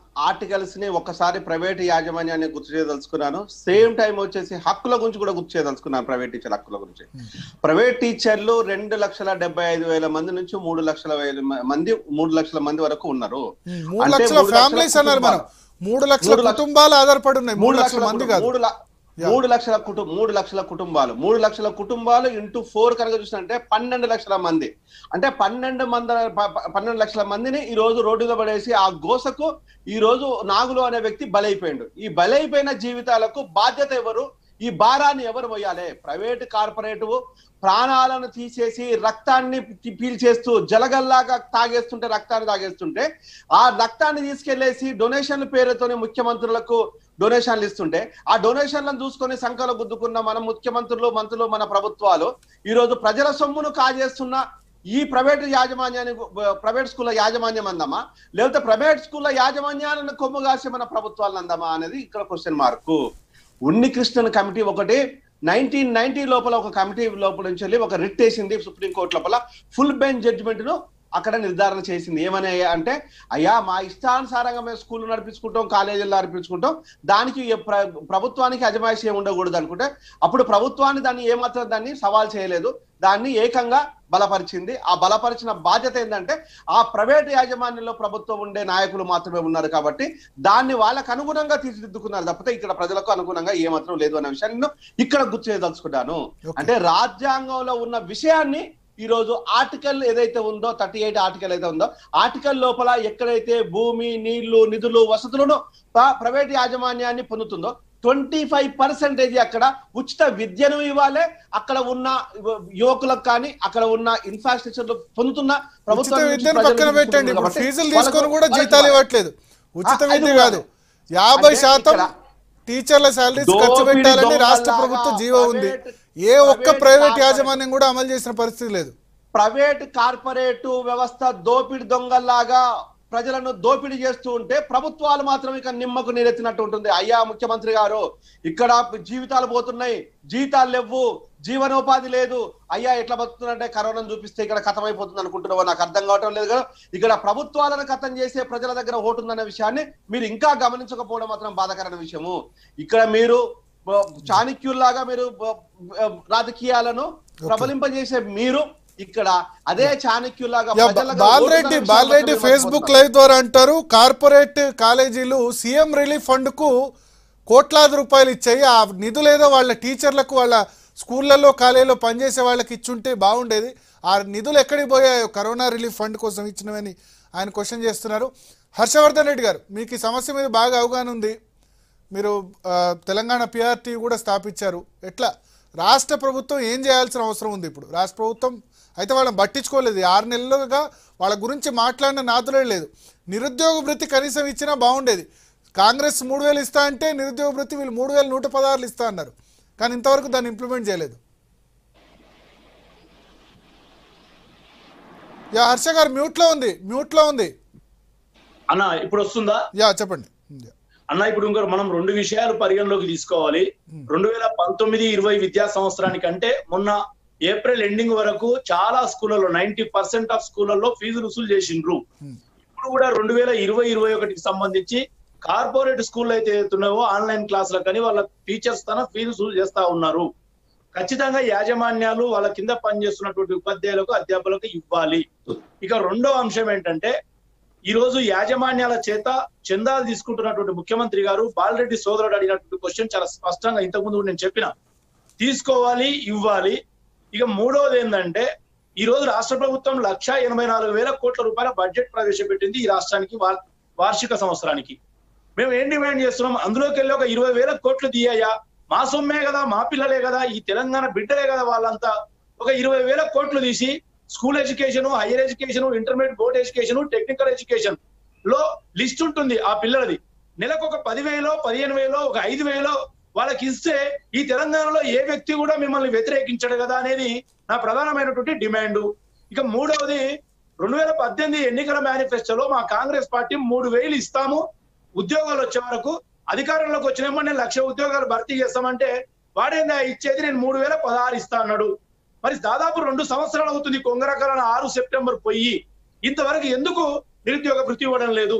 ఆర్టికల్స్ ని ఒక్కసారి ప్రైవేట్ యాజమాన్యాన్ని గుర్తు చేయదలుచుకున్నాను సేమ్ టైం వచ్చేసి హక్కుల గురించి కూడా గుర్తు చేయదలుచుకున్నాను ప్రైవేట్ టీచర్ హక్కుల గురించి ప్రైవేట్ టీచర్లు రెండు లక్షల డెబ్బై ఐదు వేల మంది నుంచి మూడు లక్షల వేల మ- మంది మూడు లక్షల మంది వరకు ఉన్నారు ఉమ్, మూడు అంటే లక్షల మూడు లక్షల ఫ్యామిలీస్ అన్నారు మనం మూడు లక్షల మూడు లక్ష- కుటుంబాలు ఆధారపడి ఉన్నాయి మూడు లక్షల మంది కుటుంబ- కాదు మూడు ల- మూడు లక్షల కుటుంబ మూడు లక్షల కుటుంబాలు మూడు లక్షల కుటుంబాలు ఇంటూ ఫోర్ కనుక చూసినంటే పన్నెండు లక్షల మంది అంటే పన్నెండు మంది ప- ప- పన్నెండు లక్షల మందిని ఈ రోజు రోడ్డు మీద పడేసి ఆ గోసకు ఈ రోజు నాగులు అనే వ్యక్తి బలైపోయిండు ఈ బలైపోయిన జీవితాలకు బాధ్యత ఎవరు ఈ భారాన్ని ఎవరు పోయాలి ప్రైవేట్ కార్పొరేట్ ప్రాణాలను తీసేసి రక్తాన్ని పీ- పీల్చేస్తూ జలగల్లాగా తాగేస్తుంటే రక్తాన్ని తాగేస్తుంటే ఆ రక్తాన్ని తీసుకెళ్లేసి డొనేషన్ల పేరుతోనే ముఖ్యమంత్రులకు డొనేషన్లు ఇస్తుంటే ఆ డొనేషన్లను చూసుకొని సంఖ్యలో గుద్దుకున్న మన ముఖ్యమంత్రులు మంత్రులు మన ప్రభుత్వాలు ఈ రోజు ప్రజల సొమ్మును కాజేస్తున్న ఈ ప్రైవేట్ యాజమాన్యాన్ని ప్రైవేట్ స్కూళ్ళ యాజమాన్యం అందామా లేకపోతే ప్రైవేట్ స్కూళ్ళ యాజమాన్యాలను కొమ్ము కాసే మన ప్రభుత్వాలను అందామా అనేది ఇక్కడ question mark Unni Krishnan committee ఒకటి నైన్టీన్ నైన్టీ లోపల ఒక కమిటీ లోపల నుంచి వెళ్ళి ఒక రిట్ వేసింది సుప్రీంకోర్టు లోపల ఫుల్ బెంచ్ జడ్జిమెంట్ ను అక్కడ నిర్ధారణ చేసింది ఏమని అంటే అయ్యా మా ఇష్టానుసారంగా మేము స్కూల్ నడిపించుకుంటాం కాలేజీలు నడిపించుకుంటాం దానికి ఏ ప్ర- ప్రభుత్వానికి అజమాయిషి ఏమి ఉండకూడదు అనుకుంటే అప్పుడు ప్రభుత్వాన్ని దాన్ని ఏమాత్రం దాన్ని సవాల్ చేయలేదు దాన్ని ఏకంగా బలపరిచింది ఆ బలపరిచిన బాధ్యత ఏంటంటే ఆ ప్రైవేట్ యాజమాన్యంలో ప్రభుత్వం ఉండే నాయకులు మాత్రమే ఉన్నారు కాబట్టి దాన్ని వాళ్ళకు అనుగుణంగా తీర్చిదిద్దుకున్నారు తప్పితే ఇక్కడ ప్రజలకు అనుగుణంగా ఏమాత్రం లేదు అనే విషయాన్ని నేను ఇక్కడ గుర్తు చేయదలుచుకున్నాను Okay. అంటే రాజ్యాంగంలో ఉన్న విషయాన్ని ఈ రోజు ఆర్టికల్ ఏదైతే ఉందో థర్టీ ఎయిట్ ఆర్టికల్ అయితే ఉందో ఆర్టికల్ లోపల ఎక్కడైతే భూమి నీళ్లు నిధులు వసతులను ప- ప్రైవేట్ యాజమాన్యాన్ని పొందుతుందో ట్వంటీ ఫైవ్ పర్సెంటేజ్ అక్కడ ఉచిత విద్యను ఇవ్వాలి అక్కడ ఉన్న యువకులకు కానీ అక్కడ ఉన్న ఇన్ఫ్రాస్ట్రక్చర్ పొందుతున్న ఉచిత ప్రభుత్వం నుంచి విద్యను ప్రజల పక్కన నుంచి పెట్టండి ఇప్పుడు కాబట్టి ఫీజులు వాళ్ళకు- తీసుకొని కూడా వాళ్ళకి జీతాలు ఇవ్వాలి. ఇవ్వట్లేదు ఉచిత ఆ, విద్య అది కాదు ఇవ్వాలి. యాభై అంటే శాతం ఇక్కడ టీచర్ల శాలరీస్ ఖర్చు దోపిడీ పెట్టాలని రాష్ట్ర దొంగల్లాగా ప్రభుత్వ జీవో ఉంది ప్రైవేట్- ఏ ఒక్క ప్రైవేట్ ప్రైవేట్ కార్పొరేట్ యాజమాన్యం కూడా అమలు చేసిన పరిస్థితి లేదు ప్రైవేట్ కార్పొరేట్ వ్యవస్థ దోపిడి దొంగల్లాగా ప్రజలను దోపిడీ చేస్తూ ఉంటే ప్రభుత్వాలు మాత్రం ఇక నిమ్మకు నీరెత్తినట్టు ఉంటుంది అయ్యా ముఖ్యమంత్రి గారు ఇక్కడ జీవితాలు పోతున్నాయి జీతాలు లేవు జీవనోపాధి లేదు అయ్యా ఎట్లా బతుకుతుందంటే కరోనాను చూపిస్తే ఇక్కడ కథమైపోతుంది అనుకుంటున్నావో నాకు అర్థం కావటం లేదు కదా ఇక్కడ ప్రభుత్వాలను కథం చేసే ప్రజల దగ్గర ఓటు ఉందన్న విషయాన్ని మీరు ఇంకా గమనించకపోవడం మాత్రం బాధాకరమైన విషయము ఇక్కడ మీరు బ- చాణక్యుల్లాగా మీరు బ- బ- రాజకీయాలను ప్రబలింపజేసే మీరు ఇక్కడ అదే చాణక్యుల్లాగా యా, ప్రజల దగ్గర బాలరెడ్డి ఓటున్న విషయాన్ని బాలరెడ్డి మాత్రమే ఫేస్బుక్ మర్చిపోతున్నారు. లైవ్ ద్వారా అంటారు కార్పొరేట్ కాలేజీలు సీఎం రిలీఫ్ ఫండ్ కు కోట్లాది రూపాయలు ఇచ్చాయి ఆ నిధులు ఏదో వాళ్ళ టీచర్లకు వాళ్ళ స్కూళ్ళల్లో కాలేజీలో పనిచేసే వాళ్ళకి ఇచ్చుంటే బాగుండేది ఆ నిధులు ఎక్కడికి పోయాయో కరోనా రిలీఫ్ ఫండ్ కోసం ఇచ్చినవని ఆయన క్వశ్చన్ చేస్తున్నారు హర్షవర్ధన్ రెడ్డి గారు మీకు ఈ సమస్య మీద బాగా అవగాహన ఉంది మీరు ఆ, తెలంగాణ పిఆర్టీ కూడా స్థాపించారు ఎట్లా రాష్ట్ర ప్రభుత్వం ఏం చేయాల్సిన అవసరం ఉంది ఇప్పుడు రాష్ట్ర ప్రభుత్వం అయితే వాళ్ళని పట్టించుకోలేదు ఈ ఆరు నెలలుగా వాళ్ళ గురించి మాట్లాడిన నాతులే లేదు నిరుద్యోగ భృతి కనీసం ఇచ్చినా బాగుండేది కాంగ్రెస్ మూడు వేలు ఇస్తా అంటే నిరుద్యోగ భృతి వీళ్ళు మూడు వేలు నూట పదహారులు ఇస్తా అన్నారు కానీ ఇంతవరకు దాన్ని ఇంప్లిమెంట్ చేయలేదు యా హర్ష గారు మ్యూట్లో ఉంది మ్యూట్లో ఉంది అన్న ఇప్పుడు వస్తుందా యా చెప్పండి యా. అన్న ఇప్పుడు ఇంకో మనం రెండు విషయాలు పరిగణలోకి తీసుకోవాలి రెండు వేల పంతొమ్మిది ఇరవై విద్యా సంవత్సరానికంటే మొన్న ఏప్రిల్ ఎండింగ్ వరకు చాలా స్కూళ్ళలో నైన్టీ పర్సెంట్ ఆఫ్ స్కూళ్ళలో ఫీజులు వసూలు చేసిండ్రు ఇప్పుడు కూడా రెండు వేల ఇరవై ఇరవై ఒకటికి సంబంధించి కార్పొరేట్ స్కూల్ అయితే ఏతున్నావో ఆన్లైన్ క్లాసులకు కానీ వాళ్ళ టీచర్స్ తన ఫీజు వసూలు చేస్తా ఉన్నారు ఖచ్చితంగా యాజమాన్యాలు వాళ్ళ కింద పనిచేస్తున్నటువంటి ఉపాధ్యాయులకు అధ్యాపకులకు ఇవ్వాలి ఇక రెండో అంశం ఏంటంటే ఈ రోజు యాజమాన్యాల చేత చందాలు తీసుకుంటున్నటువంటి ముఖ్యమంత్రి గారు బాలరెడ్డి సోదరుడు అడిగినటువంటి క్వశ్చన్ చాలా స్పష్టంగా ఇంతకుముందు కూడా నేను చెప్పిన తీసుకోవాలి ఇవ్వాలి ఇక మూడవది ఏంటంటే ఈ రోజు రాష్ట్ర ప్రభుత్వం లక్ష ఎనభై నాలుగు వేల కోట్ల రూపాయల బడ్జెట్ ప్రవేశపెట్టింది ఈ రాష్ట్రానికి వార్- వార్షిక సంవత్సరానికి మేము ఏం డిమాండ్ చేస్తున్నాం అందులోకి వెళ్ళి ఒక ఇరవై వేల కోట్లు తీయ్యా మా సొమ్మే కదా మా పిల్లలే కదా ఈ తెలంగాణ బిడ్డలే కదా వాళ్ళంతా ఒక ఇరవై వేల కోట్లు తీసి school education higher education intermediate board education technical education లో లిస్ట్ ఉంటుంది ఆ పిల్లలది నెలకు ఒక పదివేలో పదిహేను వేలో ఒక ఐదు వేలో వాళ్ళకి ఇస్తే ఈ తెలంగాణలో ఏ వ్యక్తి కూడా మిమ్మల్ని వ్యతిరేకించడు కదా అనేది నా ప్రధానమైనటువంటి డిమాండ్ ఇక మూడవది రెండు వేల పద్దెనిమిది ఎన్నికల మేనిఫెస్టోలో మా కాంగ్రెస్ పార్టీ మూడు వేలు ఇస్తాము ఉద్యోగాలు వచ్చే వరకు అధికారంలోకి వచ్చినామో నేను లక్ష ఉద్యోగాలు భర్తీ చేస్తామంటే వాడేందా ఇచ్చేది నేను మూడు వేల పదహారు ఇస్తా అన్నాడు మరి దాదాపు రెండు సంవత్సరాలు అవుతుంది కొంగరకాల ఆరు సెప్టెంబర్ పోయి ఇంతవరకు ఎందుకు నిరుద్యోగ వృత్తి ఇవ్వడం లేదు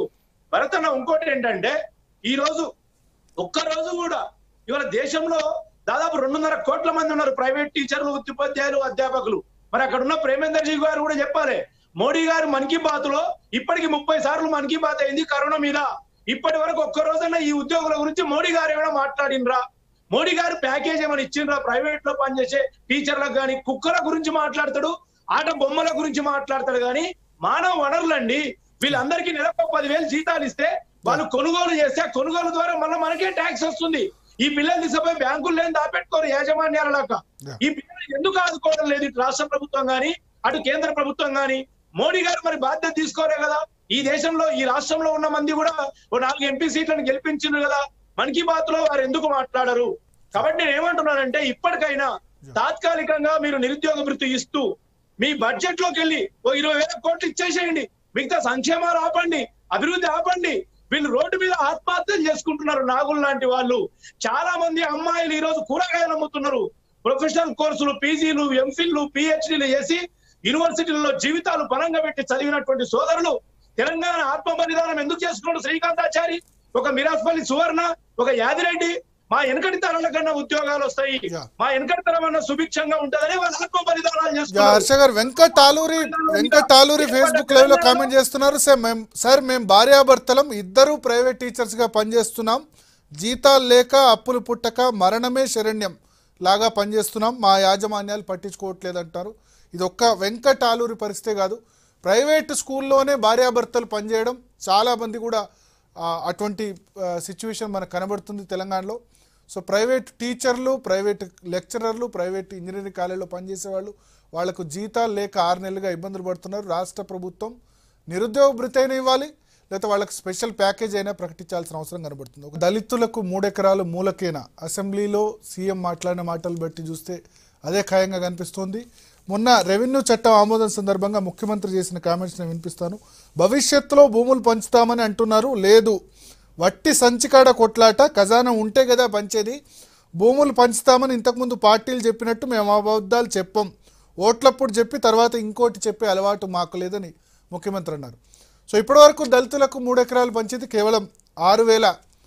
భరత్ అన్న ఇంకోటి ఏంటంటే ఈ రోజు ఒక్క రోజు కూడా ఇవాళ దేశంలో దాదాపు రెండున్నర కోట్ల మంది ఉన్నారు ప్రైవేట్ టీచర్లు ఉపాధ్యాయులు అధ్యాపకులు మరి అక్కడ ఉన్న ప్రేమేందర్ జీ గారు కూడా చెప్పాలి మోడీ గారు మన్ కీ బాత్ లో ఇప్పటికి ముప్పై సార్లు మన్ కీ బాత్ అయింది కరోనా మీద ఇప్పటి వరకు ఒక్క రోజన్నా ఈ ఉద్యోగుల గురించి మోడీ గారు ఏమైనా మాట్లాడినరా మోడీ గారు ప్యాకేజ్ ఏమైనా ఇచ్చిండ్రా ప్రైవేట్ లో పనిచేసే టీచర్లకు కానీ కుక్కల గురించి మాట్లాడతాడు ఆట బొమ్మల గురించి మాట్లాడతాడు కానీ మానవ వనరులండి వీళ్ళందరికీ నెలకు పదివేలు జీతాలు ఇస్తే వాళ్ళు కొనుగోలు చేస్తే ఆ కొనుగోలు ద్వారా మళ్ళీ మనకే ట్యాక్స్ వస్తుంది ఈ పిల్లలు తీసుకుపోయి బ్యాంకులు లేని దాపెట్టుకోరు యాజమాన్యాల లాగా Yeah. ఈ పిల్లలు ఎందుకు ఆదుకోవడం లేదు ఇటు రాష్ట్ర ప్రభుత్వం గాని అటు కేంద్ర ప్రభుత్వం గాని మోడీ గారు మరి బాధ్యత తీసుకోరే కదా ఈ దేశంలో ఈ రాష్ట్రంలో ఉన్న మంది కూడా ఓ నాలుగు ఎంపీ సీట్లను గెలిపించిండ్రు కదా మన్ కీ బాత్ లో వారు ఎందుకు మాట్లాడరు కాబట్టి నేను ఏమంటున్నానంటే ఇప్పటికైనా తాత్కాలికంగా మీరు నిరుద్యోగ వృత్తి ఇస్తూ మీ బడ్జెట్ లోకి వెళ్ళి ఓ ఇరవై వేల కోట్లు ఇచ్చేసేయండి మిగతా సంక్షేమాలు ఆపండి అభివృద్ధి ఆపండి వీళ్ళు రోడ్డు మీద ఆత్మహత్యలు చేసుకుంటున్నారు నాగులు లాంటి వాళ్ళు చాలా మంది అమ్మాయిలు ఈ రోజు కూరగాయలు అమ్ముతున్నారు ప్రొఫెషనల్ కోర్సులు పీజీలు ఎంఫిల్లు పిహెచ్డీలు చేసి యూనివర్సిటీలలో జీవితాలు పరంగా పెట్టి చదివినటువంటి సోదరులు తెలంగాణ ఆత్మ బలిదానం ఎందుకు చేసుకున్నాడు శ్రీకాంతాచారి ఒక మిరాస్పల్లి సువర్ణ ఒక యాదిరెడ్డి మా వెనకటి తరాల కన్నా ఉద్యోగాలు వస్తాయి Yeah. మా వెనకటి తరం అన్న సుభిక్షంగా ఉంటదని వాళ్ళు ఆత్మ బలిదానాలు యా, చేస్తున్నారు హర్ష గారు వెంకట్ ఆలూరి వెంకట్ ఆలూరి ఫేస్బుక్ లైవ్ లో కామెంట్ చేస్తున్నారు సార్ మేము సార్ మేము భార్యాభర్తలం ఇద్దరు ప్రైవేట్ టీచర్స్ గా పనిచేస్తున్నాం జీతాలు లేక అప్పులు పుట్టక మరణమే శరణ్యం లాగా పనిచేస్తున్నాం మా యాజమాన్యాలు పట్టించుకోవట్లేదు అంటారు ఇది ఒక్క వెంకట్ ఆలూరి పరిస్థితే కాదు ప్రైవేట్ స్కూల్లోనే భార్యాభర్తలు పనిచేయడం చాలా మంది కూడా ఆ, అటువంటి సిచ్యువేషన్ మనకు కనబడుతుంది తెలంగాణలో సో ప్రైవేట్ టీచర్లు ప్రైవేట్ లెక్చరర్లు ప్రైవేట్ ఇంజనీరింగ్ కాలేజీలో పనిచేసే వాళ్ళు వాళ్లకు జీతాలు లేక ఆరు నెలలుగా ఇబ్బందులు పడుతున్నారు రాష్ట్ర ప్రభుత్వం నిరుద్యోగ భృతి అయినా ఇవ్వాలి లేకపోతే వాళ్ళకి స్పెషల్ ప్యాకేజ్ అయినా ప్రకటించాల్సిన అవసరం కనబడుతుంది ఒక దళితులకు మూడెకరాలు మూలకేన అసెంబ్లీలో సీఎం మాట్లాడిన మాటలు బట్టి చూస్తే అదే ఖాయంగా కనిపిస్తోంది మొన్న రెవెన్యూ చట్టం ఆమోదం సందర్భంగా ముఖ్యమంత్రి చేసిన కామెంట్స్ నేను వినిపిస్తాను భవిష్యత్తులో భూములు పంచుతామని అంటున్నారు లేదు వట్టి సంచికాడ కొట్లాట ఖజానా ఉంటే కదా పంచేది భూములు పంచుతామని ఇంతకుముందు పార్టీలు చెప్పినట్టు మేము అబద్ధాలు చెప్పం ఓట్లప్పుడు చెప్పి తర్వాత ఇంకోటి చెప్పే అలవాటు మాకు లేదని ముఖ్యమంత్రి అన్నారు సో ఇప్పటివరకు దళితులకు మూడు ఎకరాలు పంచేది కేవలం ఆరు వేల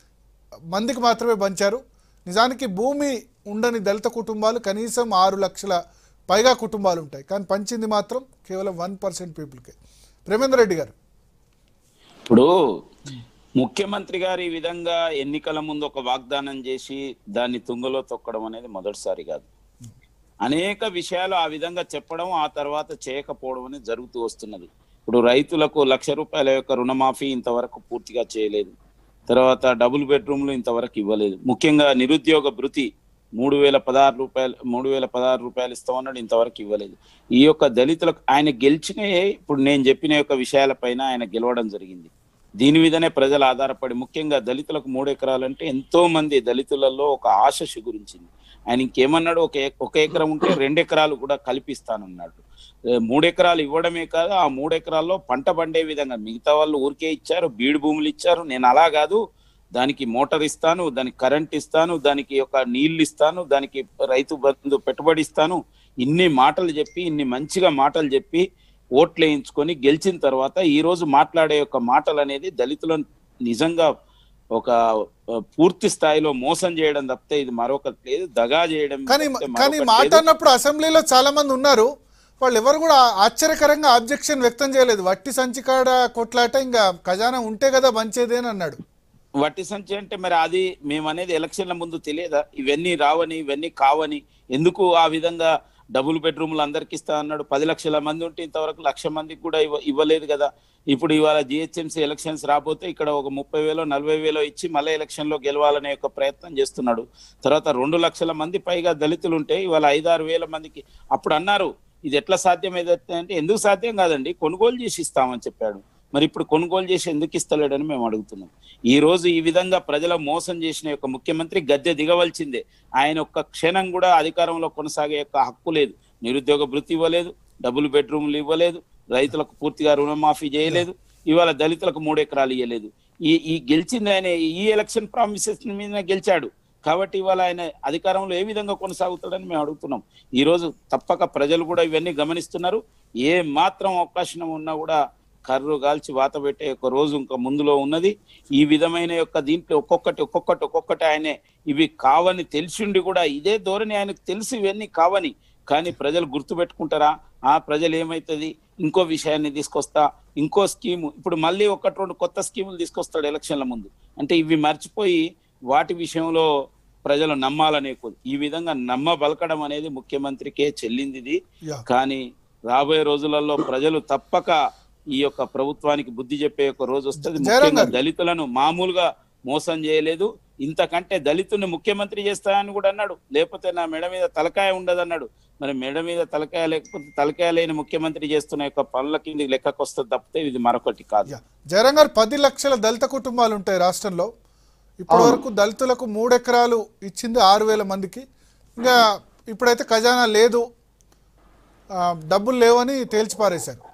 మందికి మాత్రమే పంచారు నిజానికి భూమి ఉండని దళిత కుటుంబాలు కనీసం ఆరు లక్షల పైగా కుటుంబాలు ఉంటాయి కానీ పంచింది మాత్రం కేవలం వన్ పర్సెంట్ పీపుల్కే ప్రేమేందర్ రెడ్డి గారు ఇప్పుడు ముఖ్యమంత్రి గారు ఈ విధంగా ఎన్నికల ముందు ఒక వాగ్దానం చేసి దాన్ని తుంగలో తొక్కడం అనేది మొదటిసారి కాదు అనేక విషయాలు ఆ విధంగా చెప్పడం ఆ తర్వాత చేయకపోవడం అనేది జరుగుతూ వస్తున్నది ఇప్పుడు రైతులకు లక్ష రూపాయల యొక్క రుణమాఫీ ఇంతవరకు పూర్తిగా చేయలేదు తర్వాత డబుల్ బెడ్రూమ్లు ఇంతవరకు ఇవ్వలేదు ముఖ్యంగా నిరుద్యోగ భృతి మూడు వేల పదహారు రూపాయలు మూడు వేల పదహారు రూపాయలు ఇస్తామన్నాడు ఇంతవరకు ఇవ్వలేదు ఈ యొక్క దళితులకు ఆయన గెలిచిన ఇప్పుడు నేను చెప్పిన యొక్క విషయాలపైన ఆయన గెలవడం జరిగింది దీని మీదనే ప్రజలు ఆధారపడి ముఖ్యంగా దళితులకు మూడు ఎకరాలు అంటే ఎంతో మంది దళితులలో ఒక ఆశ గురించింది ఆయన ఇంకేమన్నాడు ఒక ఎక- ఒక ఎకరం ఉంటే రెండు ఎకరాలు కూడా కల్పిస్తానన్నాడు ఏ, మూడు ఎకరాలు ఇవ్వడమే కాదు ఆ మూడు ఎకరాల్లో పంట పండే విధంగా మిగతా వాళ్ళు ఊరికే ఇచ్చారు బీడు భూములు ఇచ్చారు నేను అలా కాదు దానికి మోటార్ ఇస్తాను దానికి కరెంట్ ఇస్తాను దానికి ఒక నీళ్లు ఇస్తాను దానికి రైతు బంధు పెట్టుబడి ఇస్తాను ఇన్ని మాటలు చెప్పి ఇన్ని మంచిగా మాటలు చెప్పి ఓట్లు వేయించుకొని గెలిచిన తర్వాత ఈ రోజు మాట్లాడే యొక్క మాటలు అనేది దళితులను నిజంగా ఒక ఆ, పూర్తి స్థాయిలో మోసం చేయడం తప్పితే ఇది మరొకటి లేదు దగా చేయడం కానీ తప్పితే కానీ మరొకటి మాట లేదు. అన్నప్పుడు అసెంబ్లీలో చాలా మంది ఉన్నారు వాళ్ళు ఎవరు కూడా ఆశ్చర్యకరంగా ఆబ్జెక్షన్ వ్యక్తం చేయలేదు వట్టి సంచికాడ కొట్లాట ఇంకా ఖజానా ఉంటే కదా పంచేది అని అన్నాడు వట్టి సంచి అంటే మరి అది మేము అనేది ఎలక్షన్ల ముందు తెలియదా ఇవన్నీ రావని ఇవన్నీ కావని ఎందుకు ఆ విధంగా డబుల్ బెడ్రూమ్లు అందరికి ఇస్తా అన్నాడు పది లక్షల మంది ఉంటే ఇంతవరకు లక్ష మందికి కూడా ఇవ్వ ఇవ్వలేదు కదా ఇప్పుడు ఇవాళ జిహెచ్ఎంసీ ఎలక్షన్స్ రాబోతే ఇక్కడ ఒక ముప్పై వేలో నలభై వేలో ఇచ్చి మళ్ళీ ఎలక్షన్ లో గెలవాలనే ఒక ప్రయత్నం చేస్తున్నాడు తర్వాత రెండు లక్షల మంది పైగా దళితులు ఉంటే ఇవాళ ఐదారు వేల మందికి అప్పుడు అన్నారు ఇది ఎట్లా సాధ్యం ఏదైతే అంటే ఎందుకు సాధ్యం కాదండి కొనుగోలు చేసి ఇస్తామని చెప్పాడు మరి ఇప్పుడు కొనుగోలు చేసి ఎందుకు ఇస్తలేడని మేము అడుగుతున్నాం ఈ రోజు ఈ విధంగా ప్రజల మోసం చేసిన యొక్క ముఖ్యమంత్రి గద్దె దిగవలసిందే ఆయన ఒక్క క్షణం కూడా అధికారంలో కొనసాగే యొక్క హక్కు లేదు నిరుద్యోగ భృతి ఇవ్వలేదు డబుల్ బెడ్రూమ్లు ఇవ్వలేదు రైతులకు పూర్తిగా రుణమాఫీ చేయలేదు ఇవాళ దళితులకు మూడు ఎకరాలు ఇవ్వలేదు ఈ ఈ గెలిచింది ఆయన ఈ ఎలక్షన్ ప్రామిసెస్ మీద గెలిచాడు కాబట్టి ఇవాళ ఆయన అధికారంలో ఏ విధంగా కొనసాగుతాడని మేము అడుగుతున్నాం ఈ రోజు తప్పక ప్రజలు కూడా ఇవన్నీ గమనిస్తున్నారు ఏ మాత్రం అవకాశం ఉన్నా కూడా కర్రు కాల్చి వాత పెట్టే ఒక రోజు ఇంకా ముందులో ఉన్నది ఈ విధమైన యొక్క దీంట్లో ఒక్కొక్కటి ఒక్కొక్కటి ఒక్కొక్కటి ఆయనే ఇవి కావని తెలిసిండి కూడా ఇదే ధోరణి ఆయనకు తెలిసి ఇవన్నీ కావని కానీ ప్రజలు గుర్తు పెట్టుకుంటారా ఆ ప్రజలు ఏమైతుంది ఇంకో విషయాన్ని తీసుకొస్తా ఇంకో స్కీము ఇప్పుడు మళ్ళీ ఒకటి రెండు కొత్త స్కీములు తీసుకొస్తాడు ఎలక్షన్ల ముందు అంటే ఇవి మర్చిపోయి వాటి విషయంలో ప్రజలు నమ్మాలనే కొద్ది. ఈ విధంగా నమ్మ బలకడం అనేది ముఖ్యమంత్రికే చెల్లింది ఇది యా కానీ రాబోయే రోజులలో ప్రజలు తప్పక ఈ యొక్క ప్రభుత్వానికి బుద్ధి చెప్పే ఒక రోజు వస్తుంది జయరాం ముఖ్యంగా గారు. దళితులను మామూలుగా మోసం చేయలేదు ఇంతకంటే దళితుని ముఖ్యమంత్రి చేస్తానని కూడా అన్నాడు లేకపోతే నా మెడ మీద తలకాయ ఉండదన్నాడు మరి మెడ మీద తలకాయ లేకపోతే తలకాయ లేని ముఖ్యమంత్రి చేస్తున్న యొక్క పనుల కింద లెక్కకు వస్తుంది తప్పితే ఇది మరొకటి కాదు యా జయరాం గారు పది లక్షల దళిత కుటుంబాలు ఉంటాయి రాష్ట్రంలో ఇప్పటి వరకు దళితులకు మూడు ఎకరాలు ఇచ్చింది ఆరు వేల మందికి ఇంకా ఇప్పుడైతే ఖజానా లేదు ఆ, డబ్బులు లేవని తేల్చి పారేశారు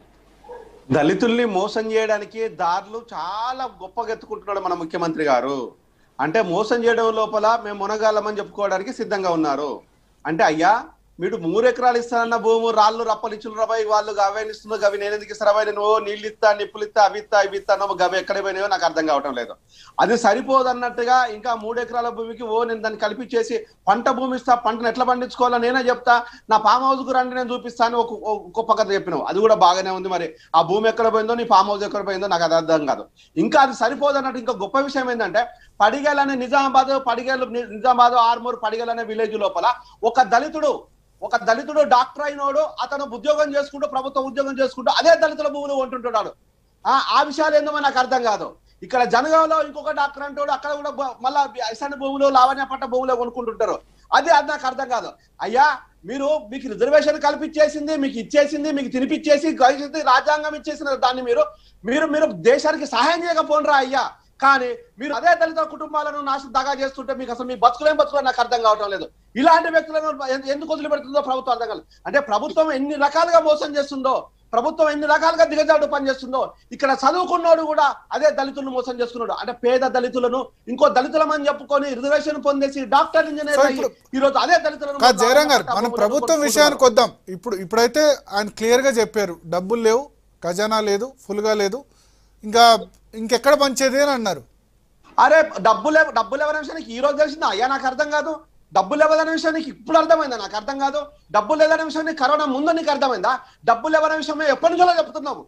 దళితుల్ని మోసం చేయడానికి దారులు చాలా గొప్పగా ఎత్తుకుంటున్నాడు మన ముఖ్యమంత్రి గారు అంటే మోసం చేయడం లోపల మేము మునగాలమని చెప్పుకోవడానికి సిద్ధంగా ఉన్నారు అంటే అయ్యా మీరు మూడు ఎకరాలు ఇస్తానన్న భూము రాళ్ళు రప్పలు ఇచ్చిన రబాయి వాళ్ళు గవేని ఇస్తున్నారు గవి నేను ఎందుకు ఇస్తారా నువ్వు నీళ్ళు ఇస్తా నిప్పులు ఇస్తా అవి ఇస్తా ఇవి ఇస్తా నువ్వు గవి ఎక్కడ పోయినాయో నాకు అర్థం కావటం లేదు అది సరిపోదు అన్నట్టుగా ఇంకా మూడు ఎకరాల భూమికి ఓ నేను దాన్ని కలిపిచ్చేసి పంట భూమి ఇస్తా పంటను ఎట్లా పండించుకోవాలో నేనే చెప్తా నా ఫామ్ హౌస్ కు రండి నేను చూపిస్తాను ఒక ఒక గొప్ప కథ చెప్పినావు అది కూడా బాగానే ఉంది మరి ఆ భూమి ఎక్కడ పోయిందో నీ ఫామ్ హౌస్ ఎక్కడ పోయిందో నాకు అది అర్థం కాదు ఇంకా అది సరిపోదు అన్నట్టు ఇంకా గొప్ప విషయం ఏంటంటే పడిగల్ అనే నిజామాబాద్ పడిగల్ నిజామాబాద్ ఆర్మూర్ పడిగల్ అనే విలేజ్ లోపల ఒక దళితుడు ఒక దళితుడు డాక్టర్ అయినోడు అతను ఉద్యోగం చేసుకుంటూ ప్రభుత్వ ఉద్యోగం చేసుకుంటూ అదే దళితుల భూములు కొంటుంటున్నాడు ఆ ఆ విషయాలు ఏందో నాకు అర్థం కాదు ఇక్కడ జనగాంలో ఇంకొక డాక్టర్ అంటాడు అక్కడ కూడా బ- మళ్ళా ఐసాని భూములు లావణ్య పట్ట భూములు కొనుక్కుంటుంటారు అది అది నాకు అర్థం కాదు అయ్యా మీరు మీకు రిజర్వేషన్ కల్పించేసింది మీకు ఇచ్చేసింది మీకు తినిపించేసి గైసింది రాజ్యాంగం ఇచ్చేసిన దాన్ని మీరు మీరు మీరు దేశానికి సహాయం చేయకపోనరా అయ్యా కానీ మీరు అదే దళిత కుటుంబాలను నాశనం దగా చేస్తుంటే మీకు అసలు మీ బతుకులేం బతుకులు నాకు అర్థం కావటం లేదు ఇలాంటి వ్యక్తులను ఎన్- ఎందుకు వదిలిపెడుతుందో ప్రభుత్వం అర్థం కాదు అంటే ప్రభుత్వం ఎన్ని రకాలుగా మోసం చేస్తుందో ప్రభుత్వం ఎన్ని రకాలుగా దిగజాడు పనిచేస్తుందో ఇక్కడ చదువుకున్నోడు కూడా అదే దళితులను మోసం చేస్తున్నాడు అంటే పేద దళితులను ఇంకో దళితులమని చెప్పుకొని రిజర్వేషన్ పొందేసి డాక్టర్ ఇంజనీర్ సో అయ్యి ఇప్పుడు- ఈ రోజు అదే దళితులను కాదు జయరాం గారు మనం ప్రభుత్వం విషయానికి వద్దాం ఇప్పుడు ఇప్పుడైతే ఆయన క్లియర్గా చెప్పారు డబ్బులు లేవు ఖజానా లేదు ఫుల్గా లేదు ఇంకా ఇంకెక్కడ పంచేది అని అన్నారు అరే డబ్బులు ఎవ- డబ్బులు ఎవరి విషయానికి ఈ రోజు తెలిసిందా అయ్యా నాకు అర్థం కాదు డబ్బులు ఎవరనే విషయం నీకు ఇప్పుడు అర్థమైందా నాకు అర్థం కాదు డబ్బులు లేదనే విషయం నీకు కరోనా ముందు నీకు అర్థమైందా డబ్బులు ఎవరనే విషయం మేము ఎప్పటి నుంచో చెప్తున్నాము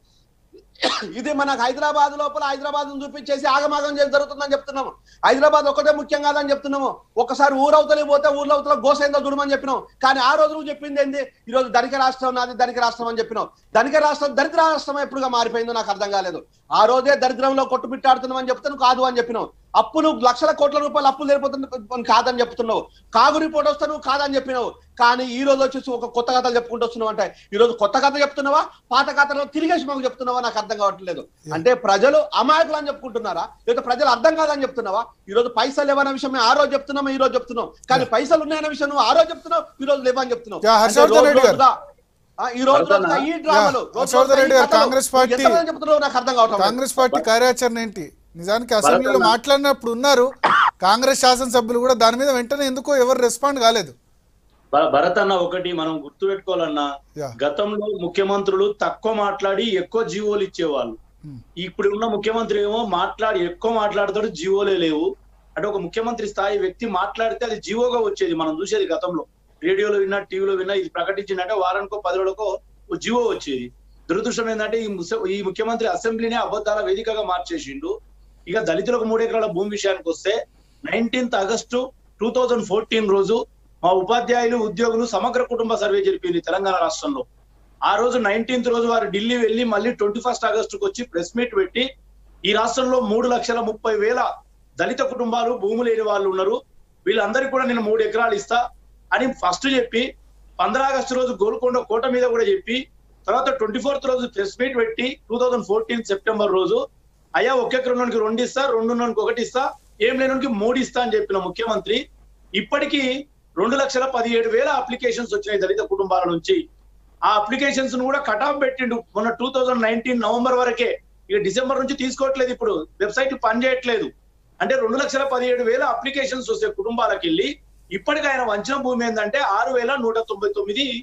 ఇది మనకు హైదరాబాద్ లోపల హైదరాబాద్ చూపించేసి ఆగమాగం చేసి జరుగుతుందని చెప్తున్నాము హైదరాబాద్ ఒకటే ముఖ్యం కాదని చెప్తున్నాము ఒకసారి ఊరవతలకి పోతే ఊర్లో అవతల గోసైందో చూడమని చెప్పినాం కానీ ఆ రోజు నువ్వు చెప్పింది ఏంది ఈ రోజు ధనిక రాష్ట్రం నాది ధనిక రాష్ట్రం అని చెప్పినావు ధనిక రాష్ట్రం దరిద్ర రాష్ట్రం ఎప్పుడుగా మారిపోయిందో నాకు అర్థం కాలేదు ఆ రోజే దరిద్రంలో కొట్టుబిట్టాడుతున్నామని చెప్తే నువ్వు కాదు అని చెప్పినావు అప్పులు లక్షల కోట్ల రూపాయలు అప్పులు జరిపోతుంది కాదని చెప్తున్నావు కాగు రిపోర్ట్ వస్తే నువ్వు కాదని చెప్పినావు కానీ ఈ రోజు వచ్చేసి ఒక కొత్త కథలు చెప్పుకుంటూ వస్తున్నావు అంటే ఈ రోజు కొత్త కథ చెప్తున్నావా పాత కథలో తిరిగేసి మాకు చెప్తున్నావా నాకు అర్థం కావట్లేదు అంటే ప్రజలు అమాయకులు అని చెప్పుకుంటున్నారా లేదా ప్రజలు అర్థం కాదని చెప్తున్నావా ఈ రోజు పైసలు లేవన్న విషయం మేము ఆ రోజు చెప్తున్నాము ఈ రోజు చెప్తున్నాం కానీ పైసలు ఉన్నాయన్న విషయం నువ్వు ఆ రోజు చెప్తున్నావు ఈ రోజు లేవని చెప్తున్నావు యా, అంటే హర్షవర్ధన్ రోజు రెడ్డి గారు. రోజుగా, ఆ, ఈ రోజు రోజుగా ఈ డ్రామాలు యా, రోజు హర్షవర్ధన్ రోజుగా ఈ రెడ్డి గారు, కథలు. కాంగ్రెస్ పార్టీ- ఎంతమంది చెప్తున్నారో నాకు అర్థం కావట్లేదు కాంగ్రెస్ పార్టీ కార్యాచరణ ఏంటి నిజానికి అసెంబ్లీలో మాట్లాడినప్పుడు ఉన్నారు కాంగ్రెస్ శాసనసభ్యులు కూడా దాని మీద వెంటనే ఎందుకో ఎవరు రెస్పాండ్ కాలేదు భ- భరత్ అన్న ఒకటి మనం గుర్తు పెట్టుకోవాలన్నా యా గతంలో ముఖ్యమంత్రులు తక్కువ మాట్లాడి ఎక్కువ జీవోలు ఇచ్చేవాళ్ళు Hmm. ఇప్పుడు ఉన్న ముఖ్యమంత్రి ఏమో మాట్లాడి ఎక్కువ మాట్లాడతాడు జీవోలే లేవు అంటే ఒక ముఖ్యమంత్రి స్థాయి వ్యక్తి మాట్లాడితే అది జీవోగా వచ్చేది మనం చూసేది గతంలో రేడియోలో విన్నా టీవీలో విన్నా ఇది ప్రకటించిందంటే వారానికో పది రోజులకో ఓ జీవో వచ్చేది దురదృష్టం ఏంటంటే ఈ ముస- ఈ ముఖ్యమంత్రి అసెంబ్లీనే అబద్ధాల వేదికగా మార్చేసిండు ఇక దళితులకు మూడు ఎకరాల భూమి విషయానికి వస్తే nineteenth August two thousand fourteen రోజు మా ఉపాధ్యాయులు ఉద్యోగులు సమగ్ర కుటుంబ సర్వే జరిపింది తెలంగాణ రాష్ట్రంలో ఆ రోజు నైన్టీన్త్ రోజు వారు ఢిల్లీ వెళ్ళి మళ్ళీ ట్వంటీ ఫస్ట్ ఆగస్టుకు వచ్చి ప్రెస్ మీట్ పెట్టి ఈ రాష్ట్రంలో మూడు లక్షల ముప్పై వేల దళిత కుటుంబాలు భూములు లేని వాళ్ళు ఉన్నారు వీళ్ళందరికీ కూడా నేను మూడు ఎకరాలు ఇస్తా అని ఫస్ట్ చెప్పి పంద్రా ఆగస్టు రోజు గోల్కొండ కోట మీద కూడా చెప్పి తర్వాత ట్వంటీ ఫోర్త్ రోజు ప్రెస్ మీట్ పెట్టి టూ థౌజండ్ ఫోర్టీన్ సెప్టెంబర్ రోజు అయ్యా ఒక ఎకరంలోనికి రెండు ఇస్తా రెండున్నోనికి ఒకటి ఇస్తా ఏం లేనికి మూడు ఇస్తా అని చెప్పిన ముఖ్యమంత్రి ఇప్పటికీ రెండు లక్షల పదిహేడు వేల అప్లికేషన్స్ వచ్చినాయి దళిత కుటుంబాల నుంచి ఆ అప్లికేషన్స్ ను కూడా కట్ ఆఫ్ పెట్టిండు మొన్న టూ థౌజండ్ నైన్టీన్ నవంబర్ వరకే ఇక డిసెంబర్ నుంచి తీసుకోవట్లేదు ఇప్పుడు వెబ్సైట్ పని చేయట్లేదు అంటే రెండు లక్షల పదిహేడు వేల అప్లికేషన్స్ వస్తే కుటుంబాలకు వెళ్ళి ఇప్పటికి ఆయన వంచిన భూమి ఏంటంటే ఆరు వేల నూట తొంభై తొమ్మిది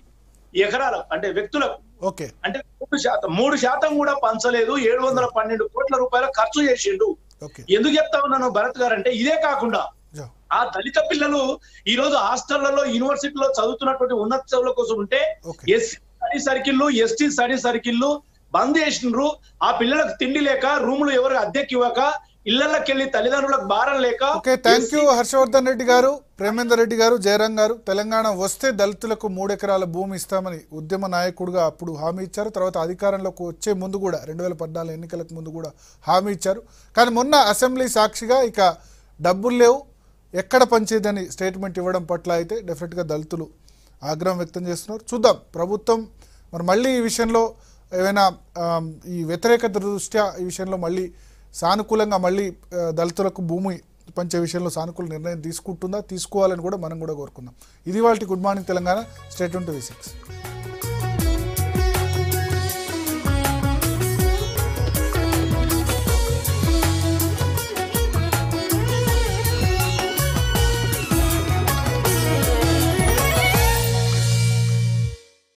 ఎకరాలకు అంటే వ్యక్తులకు ఓకే అంటే మూడు శాతం మూడు శాతం కూడా పంచలేదు ఏడు వందల పన్నెండు కోట్ల రూపాయల ఖర్చు చేసిండు ఓకే ఎందుకు చెప్తా ఉన్నాను భరత్ గారు అంటే ఇదే కాకుండా జో. ఆ దళిత పిల్లలు ఈ రోజు హాస్టళ్లలో యూనివర్సిటీలో చదువుతున్నటువంటి ఉన్నత చదువుల కోసం ఉంటే okay. SC study circle ST study circle bandh చేసిండ్రు ఆ పిల్లలకు తిండి లేక రూములు ఎవరు అద్దెకి ఇవ్వక ఇళ్లకి వెళ్ళి తల్లిదండ్రులకు భారం లేక okay thank you Harshavardhan Reddy garu Premender Reddy గారు జయరాం గారు తెలంగాణ వస్తే దళితులకు మూడు ఎకరాల భూమి ఇస్తామని ఉద్యమ నాయకుడిగా అప్పుడు హామీ ఇచ్చారు తర్వాత అధికారంలోకి వచ్చే ముందు కూడా రెండు వేల పద్నాలుగు ఎన్నికలకు ముందు కూడా హామీ ఇచ్చారు కానీ మొన్న అసెంబ్లీ సాక్షిగా ఇక డబ్బులు లేవు ఎక్కడ పనిచేయదని స్టేట్మెంట్ ఇవ్వడం పట్ల అయితే డెఫినెట్గా దళితులు ఆగ్రహం వ్యక్తం చేస్తున్నారు చూద్దాం ప్రభుత్వం మరి మళ్ళీ ఈ విషయంలో ఏమైనా ఆమ్, ఈ వ్యతిరేకత దృష్ట్యా ఈ విషయంలో మళ్ళీ సానుకూలంగా మళ్ళీ ఆ, దళితులకు భూమి పంచే విషయంలో సానుకూల నిర్ణయం తీసుకుంటుందా తీసుకోవాలని కూడా మనం కూడా కోరుకుందాం ఇది వాళ్ళ good morning Telangana state twenty six